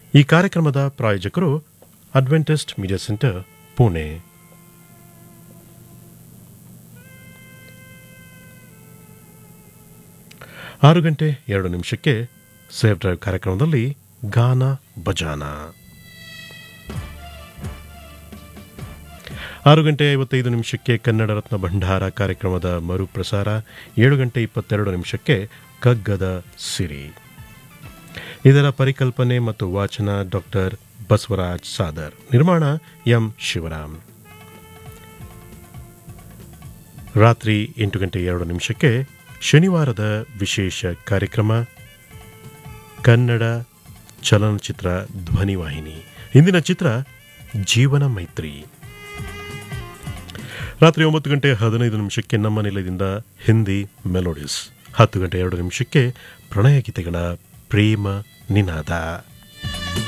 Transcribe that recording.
ಈ ಕಾರ್ಯಕ್ರಮದ ಪ್ರಾಯೋಜಕರು ಅಡ್ವೆಂಟಿಸ್ಟ್ ಮೀಡಿಯಾ ಸೆಂಟರ್ ಪುಣೆ ಆರು ಗಂಟೆ ಎರಡು ನಿಮಿಷಕ್ಕೆ ಸೇಫ್ ಡ್ರೈವ್ ಕಾರ್ಯಕ್ರಮದಲ್ಲಿ ಗಾನ ಬಜಾನ ಆರು ಗಂಟೆ ಐವತ್ತೈದು ನಿಮಿಷಕ್ಕೆ ಕನ್ನಡ ರತ್ನ ಭಂಡಾರ ಕಾರ್ಯಕ್ರಮದ ಮರುಪ್ರಸಾರ ಏಳು ಗಂಟೆ ಇಪ್ಪತ್ತೆರಡು ನಿಮಿಷಕ್ಕೆ ಕಗ್ಗದ ಸಿರಿ ಇದರ ಪರಿಕಲ್ಪನೆ ಮತ್ತು ವಾಚನ ಡಾಕ್ಟರ್ ಬಸವರಾಜ್ ಸಾದರ್ ನಿರ್ಮಾಣ ಎಂ ಶಿವರಾಮ್ ರಾತ್ರಿ ಎಂಟು ಗಂಟೆ ಎರಡು ನಿಮಿಷಕ್ಕೆ ಶನಿವಾರದ ವಿಶೇಷ ಕಾರ್ಯಕ್ರಮ ಕನ್ನಡ ಚಲನಚಿತ್ರ ಧ್ವನಿವಾಹಿನಿ ಇಂದಿನ ಚಿತ್ರ ಜೀವನ ಮೈತ್ರಿ ರಾತ್ರಿ ಒಂಬತ್ತು ಗಂಟೆ ಹದಿನೈದು ನಿಮಿಷಕ್ಕೆ ನಮ್ಮ ನಿಲಯದಿಂದ ಹಿಂದಿ ಮೆಲೋಡಿಸ್ ಹತ್ತು ಗಂಟೆ ಎರಡು ನಿಮಿಷಕ್ಕೆ ಪ್ರಣಯ ಗೀತೆಗಳ ಪ್ರೇಮ ನಿನಾದ